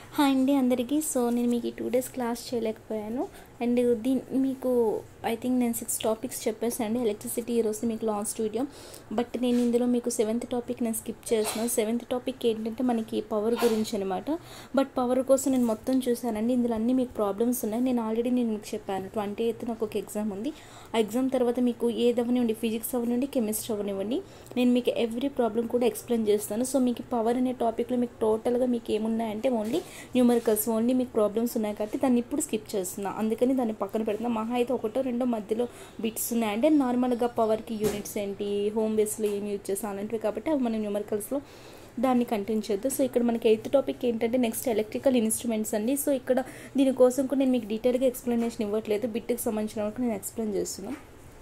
hi అండి అందరికీ so నేను మీకు ఈ టూ డేస్ క్లాస్ చేయలేకపోయాను అండ్ దీని మీకు ఐ థింక్ నేను సిక్స్ టాపిక్స్ చెప్పేసాను ఎలక్ట్రిసిటీ ఈరోజు మీకు లాస్ట్ వీడియో బట్ నేను ఇందులో మీకు సెవెంత్ టాపిక్ నేను స్కిప్ చేస్తున్నాను సెవెంత్ టాపిక్ ఏంటంటే మనకి పవర్ గురించి అనమాట బట్ పవర్ కోసం నేను మొత్తం చూశానండి ఇందులో అన్ని మీకు ప్రాబ్లమ్స్ ఉన్నాయి నేను ఆల్రెడీ నేను మీకు చెప్పాను ట్వంటీ ఎయిత్ నాకు ఒక ఎగ్జామ్ ఉంది ఆ ఎగ్జామ్ తర్వాత మీకు ఏది అవనివ్వండి ఫిజిక్స్ అవనివ్వండి కెమిస్ట్రీ అవనివ్వండి నేను మీకు ఎవ్రీ ప్రాబ్లం కూడా ఎక్స్ప్లెయిన్ చేస్తాను సో మీకు పవర్ అనే టాపిక్లో మీకు టోటల్గా మీకు ఏమున్నాయంటే ఓన్లీ న్యూమరికల్స్ ఓన్లీ మీకు ప్రాబ్లమ్స్ ఉన్నాయి కాబట్టి దాన్ని ఇప్పుడు స్కిప్ చేస్తున్నా అందుకని దాన్ని పక్కన పెడుతున్నా మహా అయితే ఒకటో రెండో మధ్యలో బిట్స్ ఉన్నాయి అంటే నార్మల్గా పవర్కి యూనిట్స్ ఏంటి హోమ్ బేస్లో ఏం యూజ్ చేస్తాం అలాంటివి కాబట్టి అవి మనం న్యూమరికల్స్లో దాన్ని కంటిన్యూ చేద్దాం సో ఇక్కడ మనకి ఎయిత్ టాపిక్ ఏంటంటే నెక్స్ట్ ఎలక్ట్రికల్ ఇన్స్ట్రుమెంట్స్ అండి సో ఇక్కడ దీనికోసం కూడా నేను మీకు డీటెయిల్గా ఎక్స్ప్లెనేషన్ ఇవ్వట్లేదు బిట్కి సంబంధించిన వరకు నేను ఎక్స్ప్లెయిన్ చేస్తున్నాను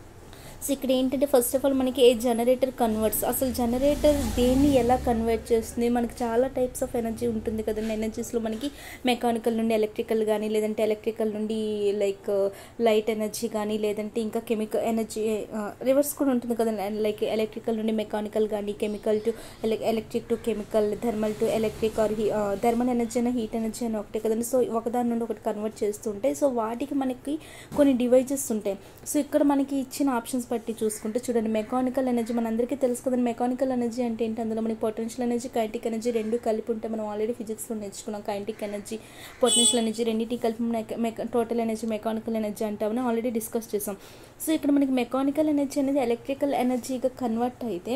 సో ఇక్కడ ఏంటంటే ఫస్ట్ ఆఫ్ ఆల్ మనకి ఏ జనరేటర్ కన్వర్ట్స్ అసలు జనరేటర్ దేన్ని ఎలా కన్వర్ట్ చేస్తుంది మనకి చాలా టైప్స్ ఆఫ్ ఎనర్జీ ఉంటుంది కదండి ఎనర్జీస్లో మనకి మెకానికల్ నుండి ఎలక్ట్రికల్ కానీ లేదంటే ఎలక్ట్రికల్ నుండి లైక్ లైట్ ఎనర్జీ కానీ లేదంటే ఇంకా కెమికల్ ఎనర్జీ రివర్స్ కూడా ఉంటుంది కదండి లైక్ ఎలక్ట్రికల్ నుండి మెకానికల్ కానీ chemical to electric to chemical thermal to electric or thermal energy అయినా హీట్ ఎనర్జీ అని ఒకటే కదండి సో ఒకదాని నుండి ఒకటి కన్వర్ట్ చేస్తుంటాయి సో వాటికి మనకి కొన్ని డివైజెస్ ఉంటాయి సో ఇక్కడ మనకి ఇచ్చిన ఆప్షన్స్ బట్టి చూసుకుంటే చూడండి మెకానికల్ ఎనర్జీ మనందరికీ తెలుసు కదండి మెకానికల్ ఎనర్జీ అంటే ఏంటి అందులో మనకి పొటెన్షియల్ ఎనర్జీ కైంటిక్ ఎనర్జీ రెండు కలిపి ఉంటే మనం ఆల్రెడీ ఫిజిక్స్లో నేర్చుకున్నాం కైంటిక్ ఎనర్జీ పొటెన్షియల్ ఎనర్జీ రెండింటి కలిపి టోటల్ ఎనర్జీ మెకానికల్ ఎనర్జీ అంటామని ఆల్రెడీ డిస్కస్ చేసాం సో ఇక్కడ మనకి మెకానికల్ ఎనర్జీ అనేది ఎలక్ట్రికల్ ఎనర్జీగా కన్వర్ట్ అయితే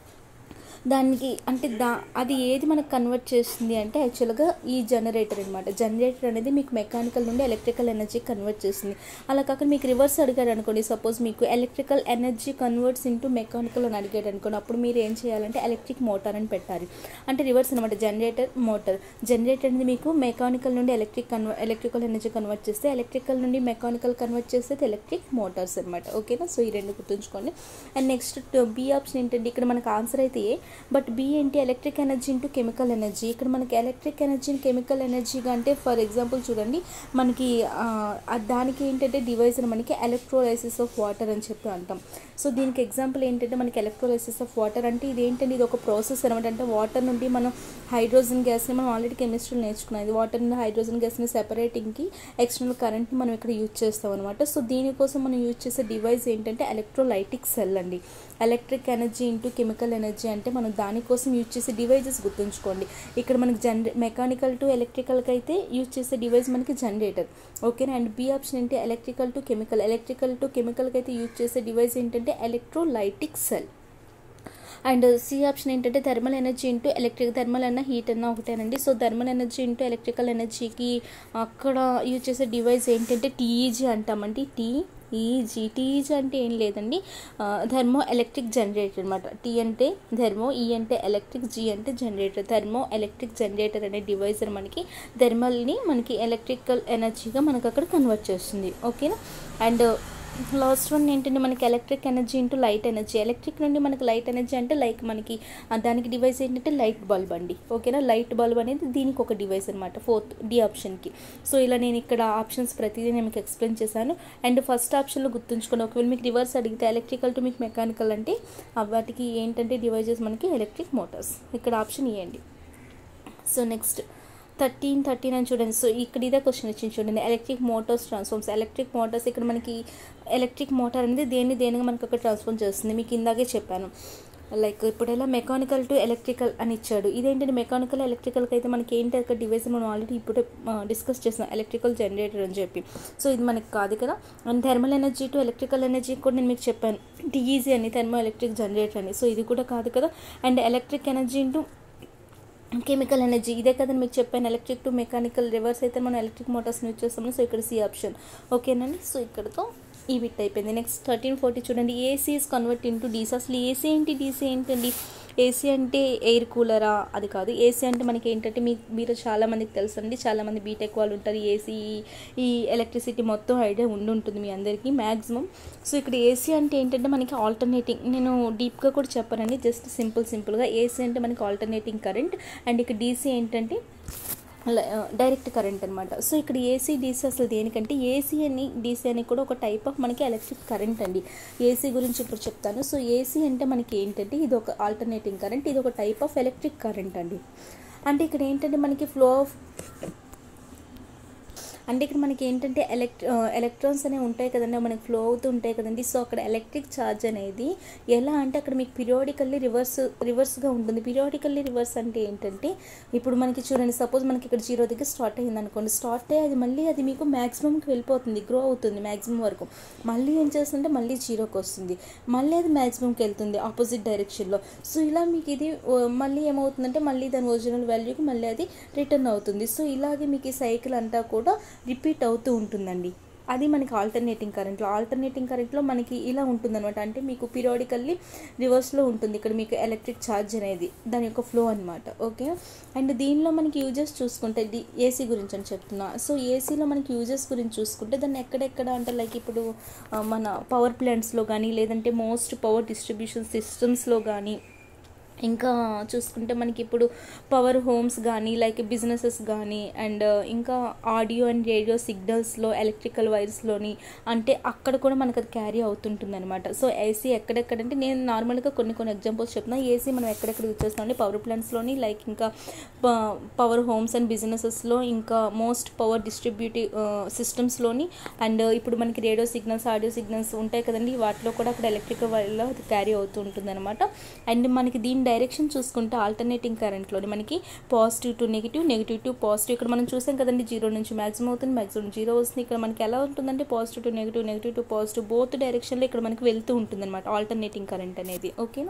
దానికి అంటే దా అది ఏది మనకు కన్వర్ట్ చేస్తుంది అంటే యాక్చువల్గా ఈ జనరేటర్ అనమాట జనరేటర్ అనేది మీకు మెకానికల్ నుండి ఎలక్ట్రికల్ ఎనర్జీ కన్వర్ట్ చేస్తుంది అలా కాకుండా మీకు రివర్స్ అడిగాడు అనుకోండి సపోజ్ మీకు electrical energy converts into mechanical అని అడిగాడు అనుకోండి అప్పుడు మీరు ఏం చేయాలంటే ఎలక్ట్రిక్ మోటార్ అని పెట్టాలి అంటే రివర్స్ అనమాట జనరేటర్ మోటార్ జనరేటర్ అనేది మీకు మెకానికల్ నుండి electric convert electrical energy convert చేస్తే ఎలక్ట్రికల్ నుండి మెకానికల్ కన్వర్ట్ చేస్తే ఎలక్ట్రిక్ మోటార్స్ అనమాట ఓకేనా సో ఈ రెండు గుర్తుంచుకోండి అండ్ నెక్స్ట్ బి ఆప్షన్ ఏంటంటే ఇక్కడ మనకు ఆన్సర్ అయితే ఏ బట్ బి ఏంటి electric energy into chemical energy ఇక్కడ మనకి ఎలక్ట్రిక్ ఎనర్జీని కెమికల్ ఎనర్జీగా అంటే ఫర్ ఎగ్జాంపుల్ చూడండి మనకి దానికి ఏంటంటే డివైస్ మనకి ఎలక్ట్రోలైసిస్ ఆఫ్ వాటర్ అని చెప్పి అంటాం సో దీనికి ఎగ్జాంపుల్ ఏంటంటే మనకి ఎలక్ట్రోలైసిస్ ఆఫ్ వాటర్ అంటే ఇది ఏంటంటే ఇది ఒక ప్రాసెస్ అనమాట అంటే వాటర్ నుండి మనం హైడ్రోజన్ గ్యాస్ని మనం ఆల్రెడీ కెమిస్ట్రీలో నేర్చుకున్నాం ఇది వాటర్ నుండి హైడ్రోజన్ గ్యాస్ని సెపరేటింగ్కి ఎక్స్టర్నల్ కరెంట్ని మనం ఇక్కడ యూజ్ చేస్తాం అనమాట సో దీనికోసం మనం యూజ్ చేసే డివైస్ ఏంటంటే ఎలక్ట్రోలైటిక్ సెల్ అండి electric energy into chemical energy అంటే మనం దానికోసం యూజ్ చేసే డివైజెస్ గుర్తుంచుకోండి ఇక్కడ మనకి జనరే మెకానికల్ టు ఎలక్ట్రికల్కి అయితే యూజ్ చేసే డివైస్ మనకి జనరేటర్ ఓకేనా అండ్ బి ఆప్షన్ ఏంటి electrical to chemical electrical to కెమికల్కి అయితే యూజ్ చేసే డివైస్ ఏంటంటే electrolytic cell and C option ఏంటంటే thermal energy into electric thermal అన్న హీట్ అన్న ఒకటేనండి so thermal energy into electrical ఎనర్జీకి అక్కడ యూజ్ చేసే డివైస్ ఏంటంటే టీఈజీ అంటామండి టీ ఈజీ టీఈజీ అంటే ఏం లేదండి థర్మో ఎలక్ట్రిక్ జనరేటర్ అనమాట టీ అంటే థర్మో ఈ అంటే ఎలక్ట్రిక్ జీ అంటే జనరేటర్ థర్మో ఎలక్ట్రిక్ జనరేటర్ అనే డివైస్ మనకి థర్మల్ని మనకి ఎలక్ట్రికల్ ఎనర్జీగా మనకు అక్కడ కన్వర్ట్ చేస్తుంది ఓకేనా అండ్ లాస్ట్ వన్ ఏంటంటే మనకి electric energy into light energy electric నుండి మనకి లైట్ ఎనర్జీ అంటే లైక్ మనకి దానికి డివైస్ ఏంటంటే లైట్ బల్బ్ అండి ఓకేనా లైట్ బల్బ్ అనేది దీనికి ఒక డివైస్ అనమాట ఫోర్త్ డి ఆప్షన్కి సో ఇలా నేను ఇక్కడ ఆప్షన్స్ ప్రతిదీ నేను మీకు ఎక్స్ప్లెయిన్ చేశాను అండ్ ఫస్ట్ ఆప్షన్లో గుర్తుంచుకోండి ఒకవేళ మీకు రివర్స్ అడిగితే ఎలక్ట్రికల్ టు మీకు మెకానికల్ అంటే వాటికి ఏంటంటే డివైజెస్ మనకి ఎలక్ట్రిక్ మోటార్స్ ఇక్కడ ఆప్షన్ ఇవ్వండి సో నెక్స్ట్ థర్టీన్ థర్టీన్ అని చూడండి సో ఇక్కడ ఇదే క్వశ్చన్ వచ్చింది చూడండి electric motors transforms electric motors ఇక్కడ మనకి ఎలక్ట్రిక్ మోటార్ అనేది దేన్ని దేనిగా మనకి అక్కడ ట్రాన్స్ఫార్మ్ చేస్తుంది మీకు ఇందాకే చెప్పాను లైక్ ఇప్పుడు ఎలా మెకానికల్ టు ఎలక్ట్రికల్ అని ఇచ్చాడు ఇదేంటంటే మెకానికల్ ఎలక్ట్రికల్కి అయితే మనకి ఏంటి ఒక డివైస్ మనం ఆల్రెడీ ఇప్పుడే డిస్కస్ చేస్తున్నాం ఎలక్ట్రికల్ జనరేటర్ అని చెప్పి సో ఇది మనకి కాదు కదా and thermal energy to electrical energy కూడా నేను మీకు చెప్పాను టీఈజీ అని థర్మో ఎలక్ట్రిక్ జనరేటర్ అని సో ఇది కూడా కాదు కదా and electric energy into chemical energy ఇదే కదండి మీకు చెప్పాను ఎలక్ట్రిక్ టు మెకానికల్ రివర్స్ అయితే మనం ఎలక్ట్రిక్ మోటార్స్ని యూజ్ చేస్తాము సో ఇక్కడ సి ఆప్షన్ ఓకేనండి సో ఇక్కడతో ఈ బిట్ అయిపోయింది నెక్స్ట్ థర్టీన్ ఫోర్టీ చూడండి AC is convert into DC అసలు ఏసీ ఏంటి డీసీ ఏంటండి ఏసీ అంటే ఎయిర్ కూలరా అది కాదు ఏసీ అంటే మనకి ఏంటంటే మీ మీరు చాలామందికి తెలుసు అండి చాలామంది బీటెక్ వాళ్ళు ఉంటారు ఏసీ ఈ ఎలక్ట్రిసిటీ మొత్తం ఐడియా ఉండి ఉంటుంది మీ అందరికీ మ్యాక్సిమం సో ఇక్కడ ఏసీ అంటే ఏంటంటే మనకి ఆల్టర్నేటింగ్ నేను డీప్గా కూడా చెప్పానండి జస్ట్ సింపుల్ సింపుల్గా ఏసీ అంటే మనకి ఆల్టర్నేటింగ్ కరెంట్ అండ్ ఇక్కడ డీసీ ఏంటంటే డైరెక్ట్ కరెంట్ అనమాట సో ఇక్కడ ఏసీ డీసీ అసలు దేనికంటే ఏసీ అని డీసీ అని కూడా ఒక టైప్ ఆఫ్ మనకి ఎలక్ట్రిక్ కరెంట్ అండి ఏసీ గురించి ఇప్పుడు చెప్తాను సో ఏసీ అంటే మనకి ఏంటంటే ఇది ఒక ఆల్టర్నేటింగ్ కరెంట్ ఇది ఒక టైప్ ఆఫ్ ఎలక్ట్రిక్ కరెంట్ అండి అంటే ఇక్కడ ఏంటంటే మనకి ఫ్లో ఆఫ్ అంటే ఇక్కడ మనకి ఏంటంటే ఎలక్ట్ ఎలక్ట్రాన్స్ అనేవి ఉంటాయి కదండి మనకి ఫ్లో అవుతూ ఉంటాయి కదండి సో అక్కడ ఎలక్ట్రిక్ ఛార్జ్ అనేది ఎలా అంటే అక్కడ మీకు పీరియాడికల్లీ రివర్స్ రివర్స్గా ఉంటుంది పీరియాడికల్లీ రివర్స్ అంటే ఏంటంటే ఇప్పుడు మనకి చూడండి సపోజ్ మనకి ఇక్కడ జీరో దగ్గర స్టార్ట్ అయ్యింది అనుకోండి స్టార్ట్ అయ్యి అది మళ్ళీ అది మీకు మ్యాక్సిమంకి వెళ్ళిపోతుంది గ్రో అవుతుంది మ్యాక్సిమం వరకు మళ్ళీ ఏం చేస్తుంటే మళ్ళీ జీరోకి వస్తుంది మళ్ళీ అది మ్యాక్సిమంకి వెళ్తుంది ఆపోజిట్ డైరెక్షన్లో సో ఇలా మీకు ఇది ఓ, మళ్ళీ ఏమవుతుందంటే మళ్ళీ దాని ఒరిజినల్ వాల్యూకి మళ్ళీ అది రిటర్న్ అవుతుంది సో ఇలాగే మీకు ఈ సైకిల్ అంతా కూడా రిపీట్ అవుతూ ఉంటుందండి అది మనకి ఆల్టర్నేటింగ్ కరెంట్లో ఆల్టర్నేటింగ్ కరెంట్లో మనకి ఇలా ఉంటుందన్నమాట అంటే మీకు పీరియాడికల్లీ రివర్స్లో ఉంటుంది ఇక్కడ మీకు ఎలక్ట్రిక్ ఛార్జ్ అనేది దాని యొక్క ఫ్లో అనమాట ఓకే అండ్ దీనిలో మనకి యూజెస్ చూసుకుంటే డి ఏసీ గురించి అని చెప్తున్నా సో ఏసీలో మనకి యూజెస్ గురించి చూసుకుంటే దాన్ని ఎక్కడెక్కడ అంటే లైక్ ఇప్పుడు ఆ, మన పవర్ ప్లాంట్స్లో కానీ లేదంటే మోస్ట్ పవర్ డిస్ట్రిబ్యూషన్ సిస్టమ్స్లో కానీ ఇంకా చూసుకుంటే మనకి ఇప్పుడు పవర్ హోమ్స్ కానీ లైక్ బిజినెసెస్ కానీ అండ్ ఇంకా ఆడియో అండ్ రేడియో సిగ్నల్స్లో ఎలక్ట్రికల్ వైర్స్లోని అంటే అక్కడ కూడా మనకు అది క్యారీ అవుతుంటుంది అనమాట సో ఏసీ ఎక్కడెక్కడంటే నేను నార్మల్గా కొన్ని కొన్ని ఎగ్జాంపుల్స్ చెప్తున్నా ఏసీ మనం ఎక్కడెక్కడ యూజ్ చేస్తాం అంటే పవర్ ప్లాంట్స్లోని లైక్ ఇంకా పవర్ హోమ్స్ అండ్ బిజినెసెస్లో ఇంకా మోస్ట్ పవర్ డిస్ట్రిబ్యూటివ్ సిస్టమ్స్లోని అండ్ ఇప్పుడు మనకి రేడియో సిగ్నల్స్ ఆడియో సిగ్నల్స్ ఉంటాయి కదండి వాటిలో కూడా అక్కడ ఎలక్ట్రికల్ వైర్లో అది క్యారీ అవుతూ ఉంటుంది అనమాట అండ్ మనకి దీని డైరెక్షన్ చూసుకుంటే ఆల్టర్నేటింగ్ కరెంట్లోని మనకి positive to negative negative to positive ఇక్కడ మనం చూసాం కదండి జీరో నుంచి మ్యాక్సిమం అవుతుంది మ్యాక్సిమం జీరో వస్తుంది ఇక్కడ మనకి ఎలా ఉంటుందంటే positive to negative negative to positive both డైరెక్షన్లో ఇక్కడ మనకి వెళ్తూ ఉంటుంది అనమాట ఆల్టర్నేటింగ్ కరెంట్ అనేది ఓకేనా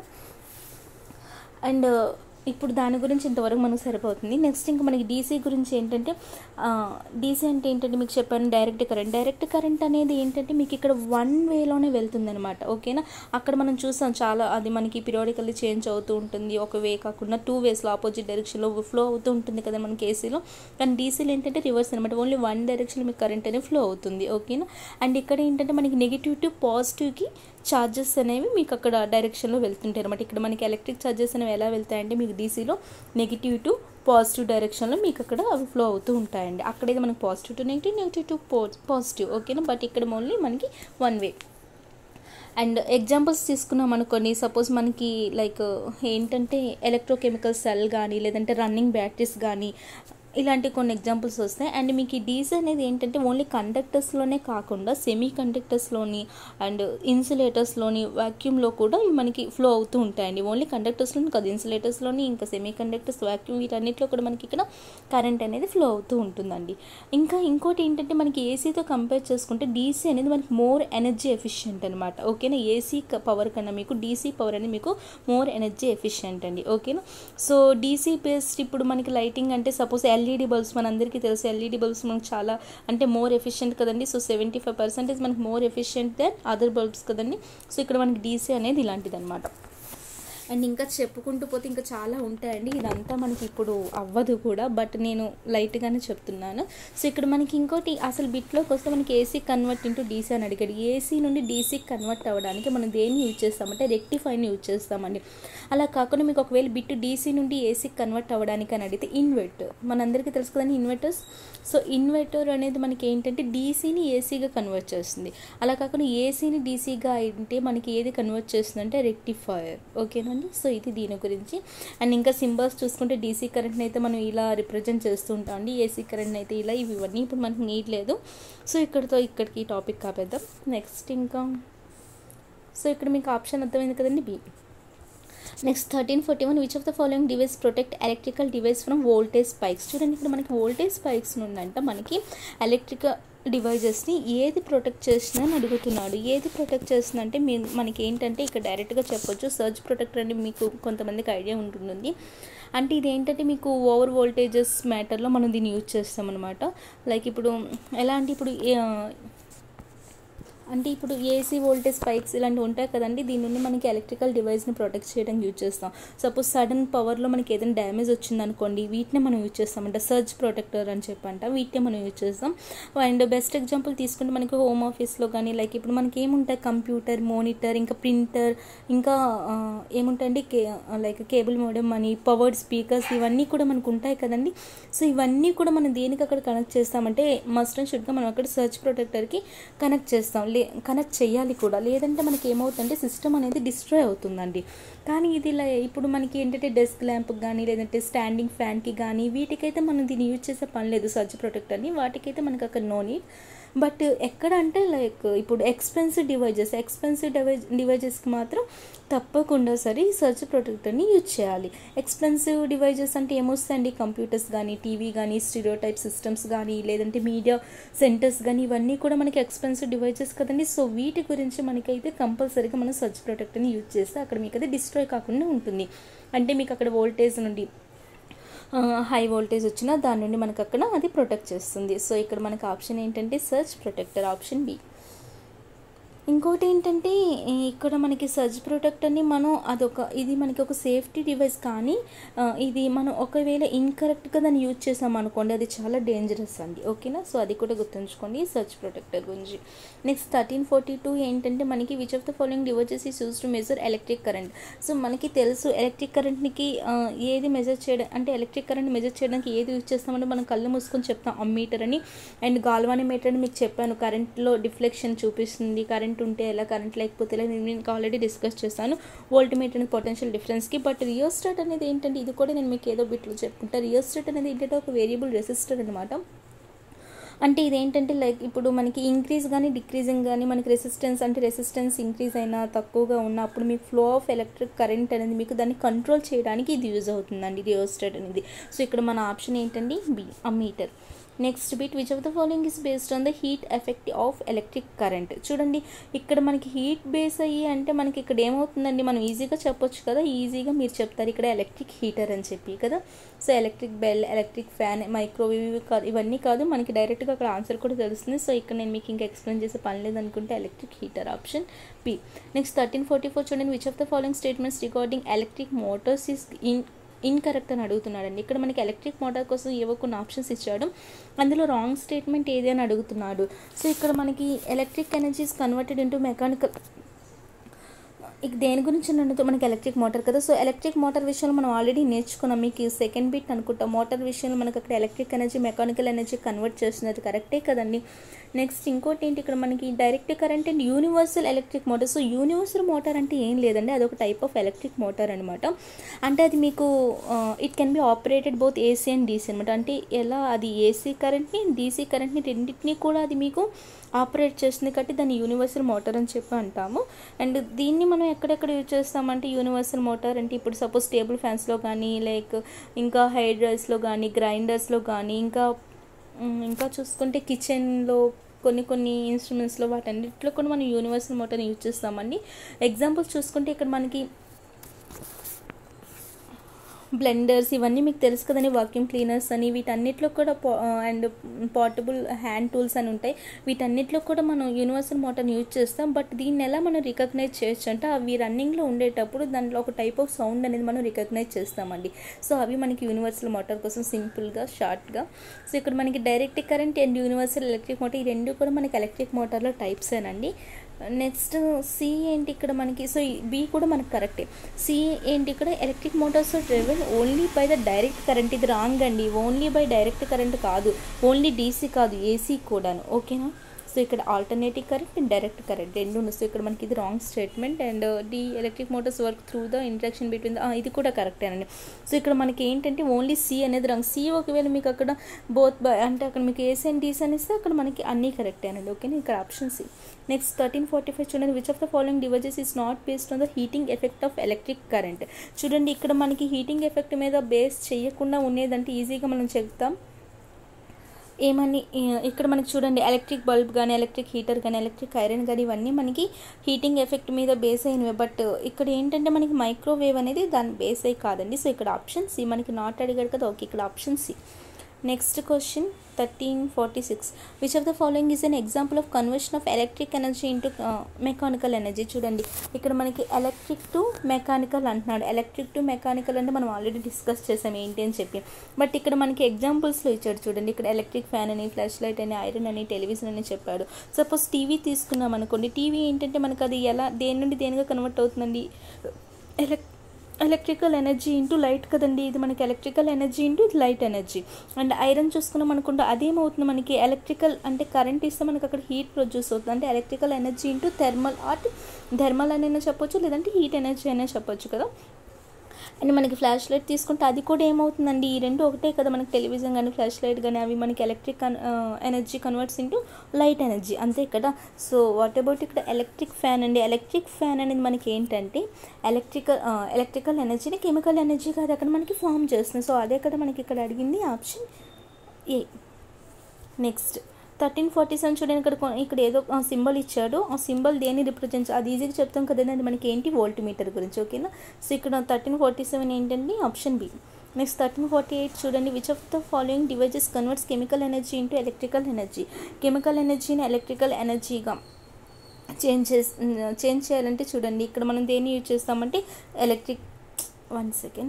అండ్ ఇప్పుడు దాని గురించి ఇంతవరకు మనకు సరిపోతుంది నెక్స్ట్ ఇంకా మనకి డీసీ గురించి ఏంటంటే డీసీ అంటే ఏంటంటే మీకు చెప్పాను డైరెక్ట్ కరెంట్ డైరెక్ట్ కరెంట్ అనేది ఏంటంటే మీకు ఇక్కడ వన్ వేలోనే వెళ్తుంది అనమాట ఓకేనా అక్కడ మనం చూసాం చాలా అది మనకి పీరియాడికల్లీ చేంజ్ అవుతూ ఉంటుంది ఒక వే కాకుండా టూ వేస్లో ఆపోజిట్ డైరెక్షన్లో ఫ్లో అవుతూ ఉంటుంది కదా మనకి ఏసీలో కానీ డీసీలో ఏంటంటే రివర్స్ అనమాట ఓన్లీ వన్ డైరెక్షన్లో మీకు కరెంట్ అనేది ఫ్లో అవుతుంది ఓకేనా అండ్ ఇక్కడ ఏంటంటే మనకి నెగిటివ్ టు పాజిటివ్కి ఛార్జెస్ అనేవి మీకు అక్కడ డైరెక్షన్లో వెళ్తుంటాయి అనమాట ఇక్కడ మనకి ఎలక్ట్రిక్ ఛార్జెస్ అనేవి ఎలా వెళ్తాయంటే మీకు డీసీలో నెగిటివ్ టు పాజిటివ్ డైరెక్షన్లో మీకు అక్కడ అవి ఫ్లో అవుతూ ఉంటాయండి అక్కడైతే మనకి positive to negative negative to positive ఓకేనా బట్ ఇక్కడ ఓన్లీ మనకి వన్ వే అండ్ ఎగ్జాంపుల్స్ తీసుకున్నాం అనుకోండి సపోజ్ మనకి లైక్ ఏంటంటే ఎలక్ట్రోకెమికల్ సెల్ కానీ లేదంటే రన్నింగ్ బ్యాటరీస్ కానీ ఇలాంటి కొన్ని ఎగ్జాంపుల్స్ వస్తాయి అండ్ మీకు ఈ డీసీ అనేది ఏంటంటే ఓన్లీ కండక్టర్స్లోనే కాకుండా సెమీ కండక్టర్స్లోని అండ్ ఇన్సులేటర్స్లోని వాక్యూమ్లో కూడా ఇవి మనకి ఫ్లో అవుతూ ఉంటాయండి ఓన్లీ కండక్టర్స్లోని కాదు ఇన్సులేటర్స్లోని ఇంకా సెమీ కండక్టర్స్ వాక్యూమ్ వీటన్నిటిలో కూడా మనకి ఇక్కడ కరెంట్ అనేది ఫ్లో అవుతూ ఉంటుందండి ఇంకా ఇంకోటి ఏంటంటే మనకి ఏసీతో కంపేర్ చేసుకుంటే డీసీ అనేది మనకి మోర్ ఎనర్జీ ఎఫిషియెంట్ అనమాట ఓకేనా ఏసీ పవర్ కన్నా మీకు డీసీ పవర్ అనేది మీకు మోర్ ఎనర్జీ ఎఫిషియెంట్ అండి ఓకేనా సో డీసీ బేస్డ్ ఇప్పుడు మనకి లైటింగ్ అంటే సపోజ్ ఎల్ఈడి బల్బ్స్ మనందరికీ తెలుసు ఎల్ఈడి బల్బ్స్ మనకు చాలా అంటే మోర్ ఎఫిషియెంట్ కదండి సో సెవెంటీ ఫైవ్ పర్సెంటేజ్ మనకి more efficient than other bulbs కదండి సో ఇక్కడ మనకి డీసీ అనేది ఇలాంటిది అనమాట అండ్ ఇంకా చెప్పుకుంటూ పోతే ఇంకా చాలా ఉంటాయండి ఇదంతా మనకి ఇప్పుడు అవ్వదు కూడా బట్ నేను లైట్గానే చెప్తున్నాను సో ఇక్కడ మనకి ఇంకోటి అసలు బిట్లోకి వస్తే మనకి ఏసీ కన్వర్ట్ ఇంటూ డీసీ అని అడిగాడు ఏసీ నుండి డీసీ కన్వర్ట్ అవ్వడానికి మనం దేన్ని యూజ్ చేస్తామంటే రెక్టిఫైని యూజ్ చేస్తామండి అలా కాకుండా మీకు ఒకవేళ బిట్ డీసీ నుండి ఏసీ కన్వర్ట్ అవ్వడానికి అని అడిగితే ఇన్వర్టర్ మనందరికీ తెలుసు కదండి ఇన్వర్టర్స్ సో ఇన్వర్టర్ అనేది మనకి ఏంటంటే డీసీని ఏసీగా కన్వర్ట్ చేస్తుంది అలా కాకుండా ఏసీని డీసీగా అంటే మనకి ఏది కన్వర్ట్ చేస్తుంది అంటే రెక్టిఫైయర్ ఓకేనండి సో ఇది దీని గురించి అండ్ ఇంకా సింబల్స్ చూసుకుంటే డీసీ కరెంట్ని అయితే మనం ఇలా రిప్రజెంట్ చేస్తూ ఉంటాం అండి ఏసీ కరెంట్ అయితే ఇలా ఇవి ఇవన్నీ ఇప్పుడు మనకి నీట్ లేదు సో ఇక్కడితో ఇక్కడికి ఈ టాపిక్ కాపేద్దాం నెక్స్ట్ ఇంకా సో ఇక్కడ మీకు ఆప్షన్ అర్థమైంది కదండి B next thirteen forty one which of the following device protect electrical device from voltage spikes చూడండి ఇక్కడ మనకి వోల్టేజ్ స్పైక్స్ నుండంట మనకి ఎలక్ట్రికల్ డివైజెస్ని ఏది ప్రొటెక్ట్ చేస్తుందని అని అడుగుతున్నాడు ఏది ప్రొటెక్ట్ చేస్తుందంటే మీ మనకి ఏంటంటే ఇక్కడ డైరెక్ట్గా చెప్పొచ్చు సర్జ్ ప్రొటెక్టర్ అని మీకు కొంతమందికి ఐడియా ఉంటుంది అంటే ఇది ఏంటంటే మీకు ఓవర్ వోల్టేజెస్ మ్యాటర్లో మనం దీన్ని యూజ్ చేస్తాం అనమాట లైక్ ఇప్పుడు ఎలా అంటే ఇప్పుడు అంటే ఇప్పుడు ఏసీ వోల్టేజ్ స్పైక్స్ ఇలాంటివి ఉంటాయి కదండి దీని నుండి మనకి ఎలక్ట్రికల్ డివైస్ని ప్రొటెక్ట్ చేయడానికి యూజ్ చేస్తాం సపోజ్ సడన్ పవర్లో మనకి ఏదైనా డ్యామేజ్ వచ్చిందనుకోండి వీటిని మనం యూజ్ చేస్తాం అంటే సర్జ్ ప్రొటెక్టర్ అని చెప్పంట వీటిని మనం యూజ్ చేస్తాం అండ్ బెస్ట్ ఎగ్జాంపుల్ తీసుకుంటే మనకి హోమ్ ఆఫీస్లో కానీ లైక్ ఇప్పుడు మనకి ఏముంటాయి కంప్యూటర్ మోనిటర్ ఇంకా ప్రింటర్ ఇంకా ఏముంటాయండి కే లైక్ కేబుల్ మోడెం అని పవర్డ్ స్పీకర్స్ ఇవన్నీ కూడా మనకు ఉంటాయి కదండి సో ఇవన్నీ కూడా మనం దేనికి అక్కడ కనెక్ట్ చేస్తామంటే మస్ట్ అండ్ షుడ్గా మనం అక్కడ సర్చ్ ప్రొటెక్టర్కి కనెక్ట్ చేస్తాం లే కనెక్ట్ చేయాలి కూడా లేదంటే మనకి ఏమవుతుందంటే సిస్టమ్ అనేది డిస్ట్రాయ్ అవుతుందండి కానీ ఇది ఇలా ఇప్పుడు మనకి ఏంటంటే డెస్క్ ల్యాంప్కి కానీ లేదంటే స్టాండింగ్ ఫ్యాన్కి కానీ వీటికైతే మనం దీన్ని యూజ్ చేసే పని లేదు సర్జ్ ప్రొటెక్టర్ని వాటికైతే మనకి అక్కడ నో నీడ్ బట్ ఎక్కడ అంటే లైక్ ఇప్పుడు ఎక్స్పెన్సివ్ డివైజెస్ ఎక్స్పెన్సివ్ డివైజ్ డివైజెస్కి మాత్రం తప్పకుండా సరే ఈ సర్చ్ ప్రొటెక్టర్ని యూజ్ చేయాలి ఎక్స్పెన్సివ్ డివైజెస్ అంటే ఏమొస్తాయండి కంప్యూటర్స్ కానీ టీవీ కానీ స్టీరియో టైప్ సిస్టమ్స్ కానీ లేదంటే మీడియా సెంటర్స్ కానీ ఇవన్నీ కూడా మనకి ఎక్స్పెన్సివ్ డివైజెస్ కదండి సో వీటి గురించి మనకైతే కంపల్సరీగా మనం సర్చ్ ప్రొటెక్టర్ని యూజ్ చేస్తే అక్కడ మీకు అయితే డిస్ట్రాయ్ కాకుండా ఉంటుంది అంటే మీకు అక్కడ వోల్టేజ్ నుండి హై వోల్టేజ్ వచ్చినా దాని నుండి మనకు అక్కడ అది ప్రొటెక్ట్ చేస్తుంది సో ఇక్కడ మనకు ఆప్షన్ ఏంటంటే సర్చ్ ప్రొటెక్టర్ ఆప్షన్ బి ఇంకోటి ఏంటంటే ఇక్కడ మనకి సర్జ్ ప్రొటెక్టర్ని మనం అదొక ఇది మనకి ఒక సేఫ్టీ డివైస్ కానీ ఆ, ఇది మనం ఒకవేళ ఇన్కరెక్ట్గా దాన్ని యూజ్ చేసాం అనుకోండి అది చాలా డేంజరస్ అండి ఓకేనా సో అది కూడా గుర్తుంచుకోండి సర్చ్ ప్రొటెక్టర్ గురించి నెక్స్ట్ థర్టీన్ ఫార్టీ టూ ఏంటంటే మనకి which of the following devices is use to measure electric current so మనకి తెలుసు ఎలక్ట్రిక్ కరెంట్కి ఏది మెజర్ చేయడం అంటే ఎలక్ట్రిక్ కరెంట్ మెజర్ చేయడానికి ఏది యూజ్ చేస్తామంటే మనం కళ్ళు మూసుకొని చెప్తాం అమ్మీటర్ అని అండ్ గాల్వాని మీటర్ అని మీకు చెప్పాను కరెంట్లో డిఫ్లెక్షన్ చూపిస్తుంది కరెంట్ ఉంటే ఎలా కరెంట్ లేకపోతే ఎలా నేను మీకు ఆల్రెడీ డిస్కస్ చేశాను వోల్ట్ మీటర్ అండ్ పొటెన్షియల్ డిఫరెన్స్కి బట్ రియోస్టాట్ అనేది ఏంటంటే ఇది కూడా నేను మీకు ఏదో బిట్లో చెప్పుకుంటా రియోస్టాట్ అనేది ఏంటంటే ఒక వేరియబుల్ రెసిస్టర్ అనమాట అంటే ఇదేంటంటే లైక్ ఇప్పుడు మనకి ఇంక్రీజ్ కానీ డిక్రీజింగ్ కానీ మనకి రెసిస్టెన్స్ అంటే రెసిస్టెన్స్ ఇంక్రీజ్ అయినా తక్కువగా ఉన్న అప్పుడు మీకు ఫ్లో ఆఫ్ ఎలక్ట్రిక్ కరెంట్ అనేది మీకు దాన్ని కంట్రోల్ చేయడానికి ఇది యూజ్ అవుతుందండి రియోస్టాట్ అనేది సో ఇక్కడ మన ఆప్షన్ ఏంటండి B ammeter next bit which of the following is based on the heat effect of electric current చూడండి ఇక్కడ మనకి హీట్ బేస్ అయ్యి అంటే మనకి ఇక్కడ ఏమవుతుందండి మనం ఈజీగా చెప్పొచ్చు కదా ఈజీగా మీరు చెప్తారు ఇక్కడ ఎలక్ట్రిక్ హీటర్ అని చెప్పి కదా so electric bell electric fan microwave ఇవి కాదు ఇవన్నీ కాదు మనకి డైరెక్ట్గా అక్కడ ఆన్సర్ కూడా తెలుస్తుంది సో ఇక్కడ నేను మీకు ఇంకా ఎక్స్ప్లెయిన్ చేసే పని లేదనుకుంటే electric heater option P next thirteen forty four చూడండి which of the following statements regarding electric motors is in incorrect అని అడుగుతున్నాడండి ఇక్కడ మనకి ఎలక్ట్రిక్ మోటార్ కోసం ఏవో కొన్ని ఆప్షన్స్ ఇచ్చాడు అందులో రాంగ్ స్టేట్మెంట్ ఏది అని అడుగుతున్నాడు సో ఇక్కడ మనకి electric energies converted into mechanical ఇక దేని గురించి నన్నుతో మనకి ఎలక్ట్రిక్ మోటార్ కదా సో ఎలక్ట్రిక్ మోటార్ విషయంలో మనం ఆల్రెడీ నేర్చుకున్నాం మీకు సెకండ్ బిట్ అనుకుంటా మోటార్ విషయంలో మనకి అక్కడ electric energy mechanical energy convert చేస్తున్నది కరెక్టే కదండి నెక్స్ట్ ఇంకోటి ఏంటి ఇక్కడ మనకి direct current and universal electric motor so universal motor అంటే ఏం లేదండి అదొక టైప్ ఆఫ్ ఎలక్ట్రిక్ మోటార్ అనమాట అంటే అది మీకు it can be operated both AC and DC అనమాట అంటే ఎలా అది ఏసీ కరెంట్ని డీసీ కరెంట్ని రెండింటినీ కూడా అది మీకు ఆపరేట్ చేస్తుంది కాబట్టి దాన్ని యూనివర్సల్ మోటార్ అని చెప్పి అంటాము అండ్ దీన్ని మనం ఎక్కడెక్కడ యూజ్ చేస్తామంటే యూనివర్సల్ మోటార్ అంటే ఇప్పుడు సపోజ్ టేబుల్ ఫ్యాన్స్లో కానీ లైక్ ఇంకా హెయిర్ డ్రైస్లో కానీ గ్రైండర్స్లో కానీ ఇంకా మ్, ఇంకా చూసుకుంటే కిచెన్లో కొన్ని కొన్ని ఇన్స్ట్రుమెంట్స్లో వాటన్నిటిలో కూడా మనం యూనివర్సల్ మోటార్ని యూజ్ చేస్తామండి ఎగ్జాంపుల్స్ చూసుకుంటే ఇక్కడ మనకి బ్లెండర్స్ ఇవన్నీ మీకు తెలుసు కదండి వాక్యూమ్ క్లీనర్స్ అని వీటన్నిటిలో కూడా అండ్ పోర్టబుల్ హ్యాండ్ టూల్స్ అని ఉంటాయి వీటన్నిటిలో కూడా మనం యూనివర్సల్ మోటార్ని యూజ్ చేస్తాం బట్ దీన్ని ఎలా మనం రికగ్నైజ్ చేయొచ్చు అంటే అవి రన్నింగ్లో ఉండేటప్పుడు దాంట్లో ఒక టైప్ ఆఫ్ సౌండ్ అనేది మనం రికగ్నైజ్ చేస్తామండి సో అవి మనకి యూనివర్సల్ మోటార్ కోసం సింపుల్గా షార్ట్గా సో ఇక్కడ మనకి direct current and universal electric motor ఈ రెండు కూడా మనకి ఎలక్ట్రిక్ మోటార్లో టైప్స్ ఏనండి నెక్స్ట్ సి ఏంటి ఇక్కడ మనకి సో బి కూడా మనకి కరెక్టే సి ఏంటి ఇక్కడ electric motors driven only by the direct current ఇది రాంగ్ అండి ఓన్లీ బై డైరెక్ట్ కరెంట్ కాదు ఓన్లీ డీసీ కాదు ఏసీ కూడాను ఓకేనా సో ఇక్కడ alternative current and direct current రెండు ఉన్నాయి సో ఇక్కడ మనకి ఇది wrong statement and the electric motors work through the interaction between the ఇది కూడా కరెక్టేనండి సో ఇక్కడ మనకి ఏంటంటే ఓన్లీ సి అనేది రాంగ్ సి ఒకవేళ మీకు అక్కడ బోత్ బై అంటే అక్కడ మీకు ఏసీ అండ్ డీసీ అని ఇస్తే అక్కడ మనకి అన్నీ కరెక్టేనండి ఓకేనా ఇక్కడ option C next thirteen forty five చూడండి which of the following devices is not based on the heating effect of electric current చూడండి ఇక్కడ మనకి హీటింగ్ ఎఫెక్ట్ మీద బేస్ చేయకుండా ఉండేదంటే ఈజీగా మనం చెప్తాం ఏమని ఈ- ఇక్కడ మనకి చూడండి ఎలక్ట్రిక్ బల్బ్ కానీ ఎలక్ట్రిక్ హీటర్ కానీ ఎలక్ట్రిక్ ఐరన్ కానీ ఇవన్నీ మనకి హీటింగ్ ఎఫెక్ట్ మీద బేస్ అయినవి బట్ ఇక్కడ ఏంటంటే మనకి మైక్రోవేవ్ అనేది దాని బేస్ అయి కాదండి సో ఇక్కడ ఆప్షన్ సి మనకి నాట్ అడిగాడు కదా ఓకే ఇక్కడ option C next question thirteen forty six which of the following is an example of conversion of electric energy into mechanical energy చూడండి ఇక్కడ మనకి ఎలక్ట్రిక్ టు మెకానికల్ అంటున్నాడు ఎలక్ట్రిక్ టు మెకానికల్ అంటే మనం ఆల్రెడీ డిస్కస్ చేసాం ఏంటి అని చెప్పి బట్ ఇక్కడ మనకి ఎగ్జాంపుల్స్లో ఇచ్చాడు చూడండి ఇక్కడ ఎలక్ట్రిక్ ఫ్యాన్ అని ఫ్లాష్ లైట్ అని ఐరన్ అని టెలివిజన్ అని చెప్పాడు సపోజ్ టీవీ తీసుకున్నాం అనుకోండి టీవీ ఏంటంటే మనకు అది ఎలా దేని నుండి దేనిగా కన్వర్ట్ అవుతుందండి elec electrical energy into light కదండి ఇది మనకి ఎలక్ట్రికల్ ఎనర్జీ ఇంటూ ఇది లైట్ ఎనర్జీ అండ్ ఐరన్ చూసుకున్నాం అనుకుంటే అదేమవుతుంది మనకి ఎలక్ట్రికల్ అంటే కరెంట్ ఇస్తే మనకి అక్కడ హీట్ ప్రొడ్యూస్ అవుతుంది అంటే electrical energy into thermal or thermal అయినా చెప్పొచ్చు లేదంటే హీట్ ఎనర్జీ అయినా చెప్పొచ్చు కదా అండ్ మనకి ఫ్లాష్ లైట్ తీసుకుంటే అది కూడా ఏమవుతుందండి ఈ రెండు ఒకటే కదా మనకి టెలివిజన్ కానీ ఫ్లాష్ లైట్ కానీ అవి మనకి electric energy converts into light energy అంతే కదా సో వాట్ అబౌట్ ఇక్కడ ఎలక్ట్రిక్ ఫ్యాన్ అండి ఎలక్ట్రిక్ ఫ్యాన్ అనేది మనకి ఏంటంటే ఎలక్ట్రికల్ ఎలక్ట్రికల్ ఎనర్జీని కెమికల్ ఎనర్జీ కాదు అక్కడ మనకి ఫామ్ చేస్తుంది సో అదే కదా మనకి ఇక్కడ అడిగింది option A next thirteen forty seven చూడండి ఇక్కడ కొ- ఇక్కడ ఏదో సింబల్ ఇచ్చాడు ఆ సింబల్ దేన్ని రిప్రజెంట్స్ అది ఈజీగా చెప్తాం కదండి అది మనకి ఏంటి వోల్ట్ మీటర్ గురించి ఓకేనా సో ఇక్కడ థర్టీన్ ఫార్టీ సెవెన్ ఏంటండి option B next thirteen forty eight చూడండి which of the following devices converts chemical energy into electrical energy chemical ఎనర్జీని ఎలక్ట్రికల్ ఎనర్జీగా చేంజ్ చేసి చేంజ్ చేయాలంటే చూడండి ఇక్కడ మనం దేన్ని యూజ్ చేస్తామంటే ఎలక్ట్రిక్ వన్ సెకండ్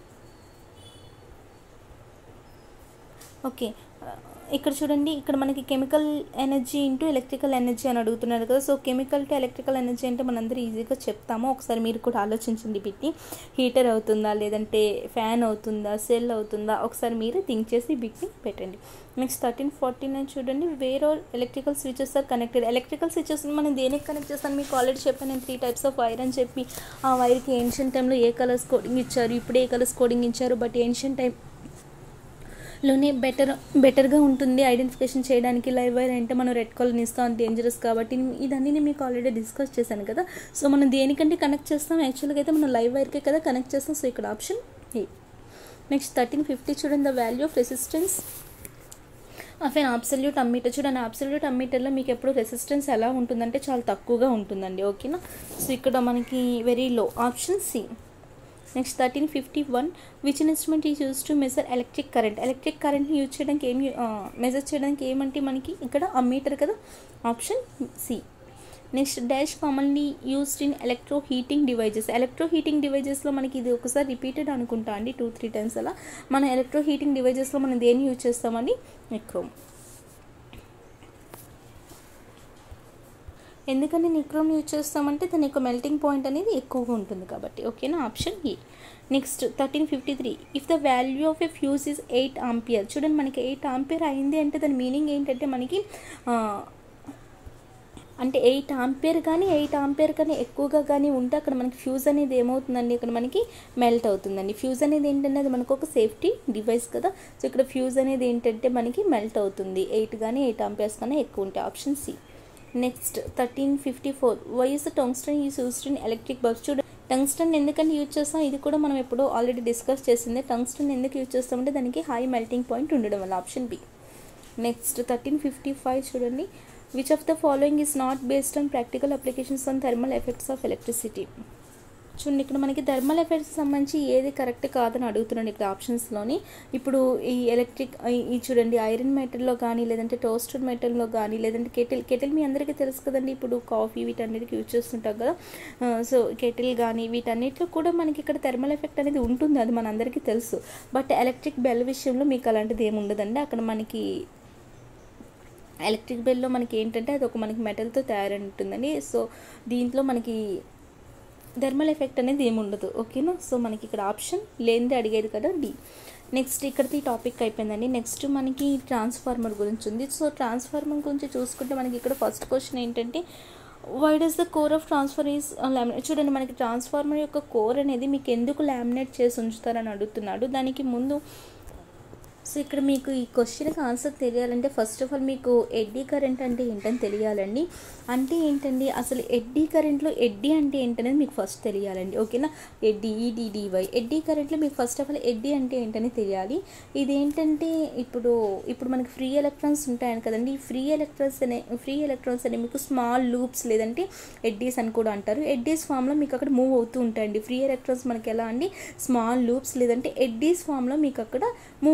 ఓకే ఇక్కడ చూడండి ఇక్కడ మనకి chemical energy into electrical energy అని అడుగుతున్నారు కదా so chemical to electrical energy అంటే మనందరూ ఈజీగా చెప్తాము ఒకసారి మీరు కూడా ఆలోచించండి బిట్టి హీటర్ అవుతుందా లేదంటే ఫ్యాన్ అవుతుందా సెల్ అవుతుందా ఒకసారి మీరు థింక్ చేసి బిట్టి పెట్టండి నెక్స్ట్ థర్టీన్ ఫార్టీ నైన్ చూడండి వేరే electrical switches are connected electrical switches మనం దేనికి కనెక్ట్ చేస్తాను మీకు ఆల్రెడీ చెప్పాను నేను త్రీ టైప్స్ ఆఫ్ వైర్ అని చెప్పి ఆ వైర్కి ఏన్షియన్ టైంలో ఏ కలర్స్ కోడింగ్ ఇచ్చారు ఇప్పుడు ఏ కలర్స్ కోడింగ్ ఇచ్చారు బట్ ఏన్షియన్ టైం లోనే బెటర్ బెటర్గా ఉంటుంది ఐడెంటిఫికేషన్ చేయడానికి లైవ్ వైర్ అంటే మనం రెడ్ కలర్ ఇస్తాం డేంజరస్ కాబట్టి ఇదన్నీ నేను మీకు ఆల్రెడీ డిస్కస్ చేశాను కదా సో మనం దేనికంటే కనెక్ట్ చేస్తాం యాక్చువల్గా అయితే మనం లైవ్ వైర్కే కదా కనెక్ట్ చేస్తాం సో ఇక్కడ option A next thirteen fifty చూడండి the value of resistance of an absolute ammeter చూడండి అబ్సల్యూట్ అమ్మీటర్లో మీకు ఎప్పుడు రెసిస్టెన్స్ ఎలా ఉంటుందంటే చాలా తక్కువగా ఉంటుందండి ఓకేనా సో ఇక్కడ మనకి very low option C next thirteen fifty one which instrument is use to measure electric current electric కరెంట్ని యూజ్ చేయడానికి ఏమి మెజర్ చేయడానికి ఏమంటే మనకి ఇక్కడ అమ్మీటర్ కదా option C next dash commonly used in electro heating devices electro heating డివైజెస్లో మనకి ఇది ఒకసారి రిపీటెడ్ అనుకుంటా అండి టూ త్రీ టైమ్స్ అలా మన ఎలక్ట్రో హీటింగ్ డివైజెస్లో మనం దేన్ని యూజ్ చేస్తామండి నిక్రోమ్ ఎందుకని నిక్రోమ్ యూజ్ చేస్తామంటే దాని యొక్క మెల్టింగ్ పాయింట్ అనేది ఎక్కువగా ఉంటుంది కాబట్టి ఓకేనా option A next thirteen fifty three if the value of a fuse is eight ampere చూడండి మనకి ఎయిట్ ఆంపియర్ అయింది అంటే దాని మీనింగ్ ఏంటంటే మనకి ఆ, అంటే ఎయిట్ ఆంపియర్ కానీ ఎయిట్ ఆంపియర్ కానీ ఎక్కువగా కానీ ఉంటే అక్కడ మనకి ఫ్యూజ్ అనేది ఏమవుతుందండి ఇక్కడ మనకి మెల్ట్ అవుతుందండి ఫ్యూజ్ అనేది ఏంటంటే అది మనకు ఒక సేఫ్టీ డివైస్ కదా సో ఇక్కడ ఫ్యూజ్ అనేది ఏంటంటే మనకి మెల్ట్ అవుతుంది ఎయిట్ కానీ ఎయిట్ ఆంపియర్స్ కానీ ఎక్కువ ఉంటాయి option C next thirteen fifty four why is tungsten is used in electric bulbs చూడ టంగ్స్టన్ ఎందుకంటే యూజ్ చేస్తాం ఇది కూడా మనం ఎప్పుడో ఆల్రెడీ డిస్కస్ చేసింది టంగ్స్టన్ ఎందుకు యూజ్ చేస్తామంటే దానికి హై మెల్టింగ్ పాయింట్ ఉండడం వల్ల option B next thirteen fifty five చూడండి which of the following is not based on practical applications on thermal effects of electricity చూడండి ఇక్కడ మనకి థర్మల్ ఎఫెక్ట్స్ సంబంధించి ఏది కరెక్ట్ కాదని అడుగుతున్నాను ఇక్కడ ఆప్షన్స్లోని ఇప్పుడు ఈ ఎలక్ట్రిక్ ఈ చూడండి ఐరన్ మెటల్లో కానీ లేదంటే టోస్టెడ్ మెటల్లో కానీ లేదంటే కెటిల్ కెటిల్ మీ అందరికీ తెలుసు కదండి ఇప్పుడు కాఫీ వీటన్నిటికి యూజ్ చేస్తుంటాం కదా సో కెటిల్ కానీ వీటన్నిటిలో కూడా మనకి ఇక్కడ థర్మల్ ఎఫెక్ట్ అనేది ఉంటుంది అది మనందరికీ తెలుసు బట్ ఎలక్ట్రిక్ బెల్ విషయంలో మీకు అలాంటిది ఏమి ఉండదండి అక్కడ మనకి ఎలక్ట్రిక్ బెల్లో మనకి ఏంటంటే అది ఒక మనకి మెటల్తో తయారై ఉంటుందండి సో దీంట్లో మనకి థర్మల్ ఎఫెక్ట్ అనేది ఏమి ఉండదు ఓకేనా సో మనకి ఇక్కడ ఆప్షన్ లేనిది అడిగేది కదా డి నెక్స్ట్ ఇక్కడికి టాపిక్ అయిపోయిందండి నెక్స్ట్ మనకి ట్రాన్స్ఫార్మర్ గురించి ఉంది సో ట్రాన్స్ఫార్మర్ గురించి చూసుకుంటే మనకి ఇక్కడ ఫస్ట్ క్వశ్చన్ ఏంటంటే why does the core of transfer is laminate చూడండి మనకి ట్రాన్స్ఫార్మర్ యొక్క కోర్ అనేది మీకు ఎందుకు లామినేట్ చేసి ఉంచుతారని అడుగుతున్నాడు దానికి ముందు సో ఇక్కడ మీకు ఈ క్వశ్చన్కి ఆన్సర్ తెలియాలంటే ఫస్ట్ ఆఫ్ ఆల్ మీకు ఎడ్డీ కరెంట్ అంటే ఏంటని తెలియాలండి అంటే ఏంటండి అసలు ఎడ్డీ కరెంట్లో ఎడ్డీ అంటే ఏంటనేది మీకు ఫస్ట్ తెలియాలండి ఓకేనా ఎడ్డీ ఈడీడీవై ఎడ్డీ కరెంట్లో మీకు ఫస్ట్ ఆఫ్ ఆల్ ఎడ్డీ అంటే ఏంటని తెలియాలి ఇదేంటంటే ఇప్పుడు ఇప్పుడు మనకి ఫ్రీ ఎలక్ట్రాన్స్ ఉంటాయని కదండి ఈ ఫ్రీ ఎలక్ట్రాన్స్ అనే ఫ్రీ ఎలక్ట్రాన్స్ అనే మీకు స్మాల్ లూప్స్ లేదంటే ఎడ్డీస్ అని కూడా అంటారు ఎడ్డీస్ ఫామ్లో మీకు అక్కడ మూవ్ అవుతూ ఉంటాయండి ఫ్రీ ఎలక్ట్రాన్స్ మనకి ఎలా అండి స్మాల్ లూప్స్ లేదంటే ఎడ్డీస్ ఫామ్లో మీకు అక్కడ మూవ్ అవుతూ ఉంటాయి